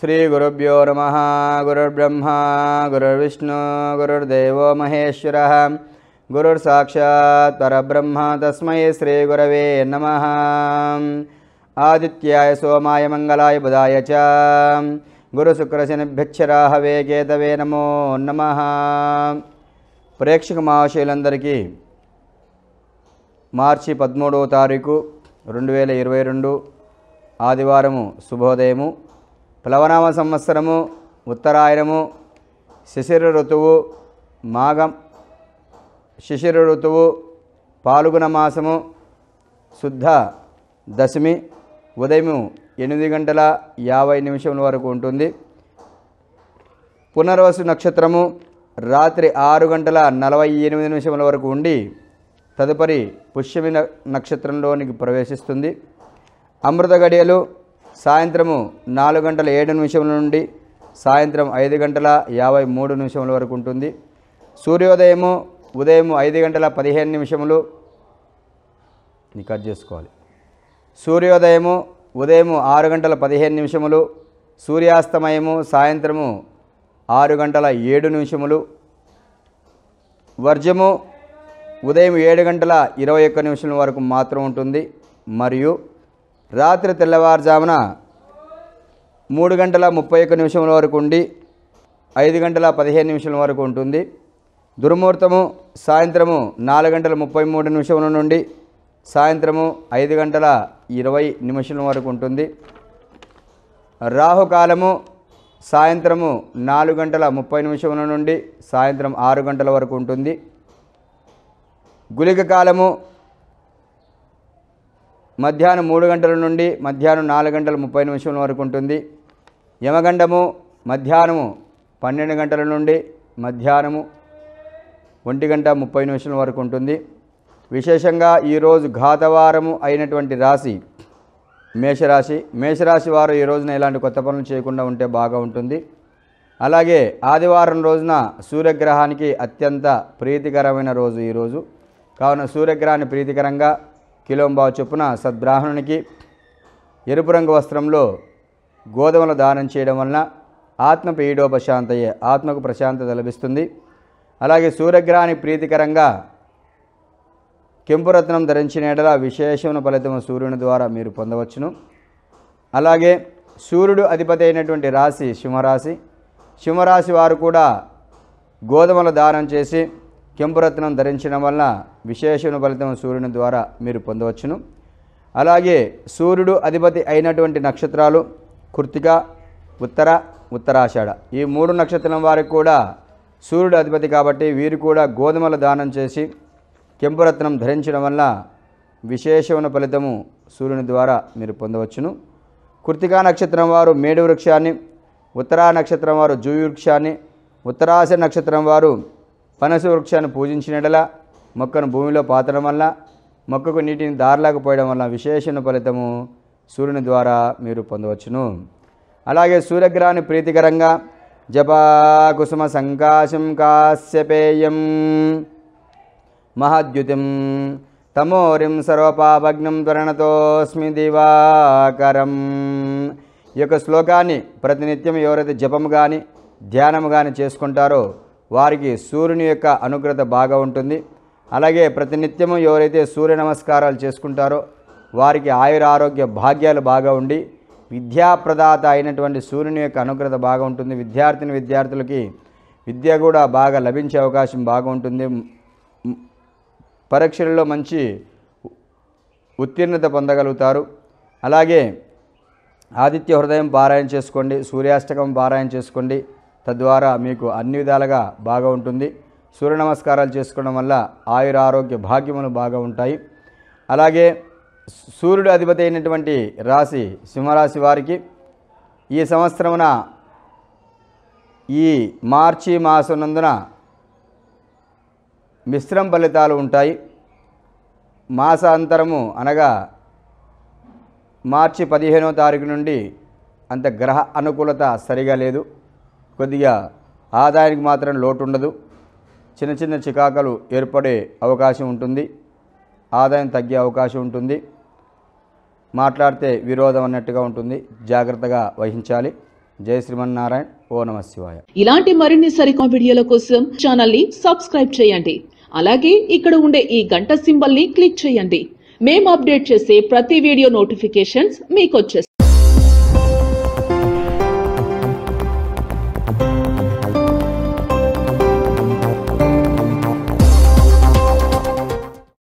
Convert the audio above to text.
శ్రీగురుభ్యో నమ గురుర్బ్రహ్మ గురుర్విష్ణు గురుర్దేవో మహేశ్వర గురుర్సాక్షాత్ పరబ్రహ్మ తస్మై శ్రీగురవే నమ ఆదిత్యాయ సోమాయ మంగళాయ బుధాయ చ గురుశుక్రశనిభ్యక్షరాహవే కేతవే నమో నమ ప్రేక్షక మహాశయులందరికీ మార్చి పదమూడవ తారీఖు రెండు వేల ఇరవై రెండు ఆదివారము శుభోదయము ప్లవనామ సంవత్సరము ఉత్తరాయణము శిశిర ఋతువు మాఘం శిశిర ఋతువు పాల్గొన మాసము శుద్ధ దశమి ఉదయం ఎనిమిది గంటల యాభై నిమిషముల వరకు ఉంటుంది పునర్వసు నక్షత్రము రాత్రి ఆరు గంటల నలభై ఎనిమిది నిమిషముల వరకు ఉండి తదుపరి పుష్యమి న- నక్షత్రంలోనికి ప్రవేశిస్తుంది అమృత గడియలు సాయంత్రము నాలుగు గంటల ఏడు నిమిషముల నుండి సాయంత్రం ఐదు గంటల యాభై మూడు నిమిషముల వరకు ఉంటుంది సూర్యోదయము ఉదయం ఐదు గంటల పదిహేను నిమిషములు నీ కట్ చేసుకోవాలి సూర్యోదయము ఉదయం ఆరు గంటల పదిహేను నిమిషములు సూర్యాస్తమయము సాయంత్రము ఆరు గంటల ఏడు నిమిషములు వర్జము ఉదయం ఏడు గంటల ఇరవై ఒక్క నిమిషముల వరకు మాత్రం ఉంటుంది మరియు రాత్రి తెల్లవారుజామున మూడు గంటల ముప్పై ఒక్క నిమిషముల వరకు ఉండి ఐదు గంటల పదిహేను నిమిషముల వరకు ఉంటుంది దుర్ముహూర్తము సాయంత్రము నాలుగు గంటల ముప్పై మూడు నిమిషముల నుండి సాయంత్రము ఐదు గంటల ఇరవై నిమిషముల వరకు ఉంటుంది రాహుకాలము సాయంత్రము నాలుగు గంటల ముప్పై నిమిషముల నుండి సాయంత్రం ఆరు గంటల వరకు ఉంటుంది గుళిక కాలము మధ్యాహ్నం మూడు గంటల నుండి మధ్యాహ్నం నాలుగు గంటల ముప్పై నిమిషముల వరకు ఉంటుంది యమగండము మధ్యాహ్నము పన్నెండు గంటల నుండి మధ్యాహ్నము ఒంటి గంట ముప్పై నిమిషాల వరకు ఉంటుంది విశేషంగా ఈరోజు ఘాతవారము అయినటువంటి రాశి మేషరాశి మేషరాశి వారు ఈ రోజున ఇలాంటి కొత్త పనులు చేయకుండా ఉంటే బాగా ఉంటుంది అలాగే ఆదివారం రోజున సూర్యగ్రహానికి అత్యంత ప్రీతికరమైన రోజు ఈరోజు కావున సూర్యగ్రహాన్ని ప్రీతికరంగా కిలోంబావు చొప్పున సద్బ్రాహ్మణునికి ఎరుపు రంగు వస్త్రంలో గోధుమలు దానం చేయడం వలన ఆత్మ పీడోపశాంతయే ఆత్మకు ప్రశాంతత లభిస్తుంది అలాగే సూర్యగ్రహాన్ని ప్రీతికరంగా కెంపురత్నం ధరించిన ఎడల విశేషమైన ఫలితము సూర్యుని ద్వారా మీరు పొందవచ్చును అలాగే సూర్యుడు అధిపతి అయినటువంటి రాశి సింహరాశి సింహరాశి వారు కూడా గోధుమల దానం చేసి కెంపురత్నం ధరించడం వలన విశేషమైన ఫలితం సూర్యుని ద్వారా మీరు పొందవచ్చును అలాగే సూర్యుడు అధిపతి అయినటువంటి నక్షత్రాలు కృత్తిక ఉత్తర ఉత్తరాషాఢ ఈ మూడు నక్షత్రం వారికి కూడా సూర్యుడు అధిపతి కాబట్టి వీరు కూడా గోధుమల దానం చేసి కెంపురత్నం ధరించడం వల్ల విశేషమైన ఫలితము సూర్యుని ద్వారా మీరు పొందవచ్చును కృతికా నక్షత్రం వారు మేడు వృక్షాన్ని ఉత్తరా నక్షత్రం వారు జూయి వృక్షాన్ని ఉత్తరాశ నక్షత్రం వారు పనస వృక్షాన్ని పూజించినడల మొక్కను భూమిలో పాతడం వల్ల మొక్కకు నీటిని దారిలాగా పోయడం వల్ల విశేషణ ఫలితము సూర్యుని ద్వారా మీరు పొందవచ్చును అలాగే సూర్యగ్రహాన్ని ప్రీతికరంగా జపా కుసుమ సంకాశం కాశ్యపేయం మహద్యుతిం తమోరిం సర్వపాపగ్నం త్వరణతోస్మి దివాకరం ఈ యొక్క శ్లోకాన్ని ప్రతినిత్యం ఎవరైతే జపము కానీ ధ్యానము కానీ చేసుకుంటారో వారికి సూర్యుని యొక్క అనుగ్రత బాగా ఉంటుంది అలాగే ప్రతినిత్యము ఎవరైతే సూర్య నమస్కారాలు చేసుకుంటారో వారికి ఆయుర ఆరోగ్య భాగ్యాలు బాగా ఉండి విద్యాప్రదాత అయినటువంటి సూర్యుని యొక్క అనుగ్రత బాగా ఉంటుంది విద్యార్థిని విద్యార్థులకి విద్య కూడా బాగా లభించే అవకాశం బాగా ఉంటుంది మ్, పరీక్షలలో మంచి ఉత్తీర్ణత పొందగలుగుతారు అలాగే ఆదిత్య హృదయం పారాయణ చేసుకోండి సూర్యాష్టకం పారాయణ చేసుకోండి తద్వారా మీకు అన్ని విధాలుగా బాగా ఉంటుంది సూర్య నమస్కారాలు చేసుకోవడం వల్ల ఆయుర ఆరోగ్య భాగ్యములు బాగా ఉంటాయి అలాగే సూర్యుడు అధిపతి అయినటువంటి రాశి సింహరాశి వారికి ఈ సంవత్సరమున ఈ మార్చి మాసనందున మిశ్రమ ఫలితాలు ఉంటాయి మాసాంతరము అనగా మార్చి పదిహేనో తారీఖు నుండి అంత గ్రహ అనుకూలత సరిగా లేదు కొద్దిగా ఆదాయానికి మాత్రం లోటు ఉండదు చిన్న చిన్న చికాకులు ఏర్పడే అవకాశం ఉంటుంది ఆదాయం తగ్గే అవకాశం ఉంటుంది మాట్లాడితే విరోధం అన్నట్టుగా ఉంటుంది జాగ్రత్తగా వహించాలి జై శ్రీమన్నారాయణ ఓ నమ శివాయ ఇలాంటి మరిన్ని సరికొత్త వీడియోల కోసం ఛానల్ ని సబ్స్క్రైబ్ చేయండి అలాగే ఇక్కడ ఉండే ఈ గంట సింబల్ ని క్లిక్ చేయండి మేము అప్డేట్ చేసే ప్రతి వీడియో నోటిఫికేషన్స్ మీకు వచ్చేస్తాయి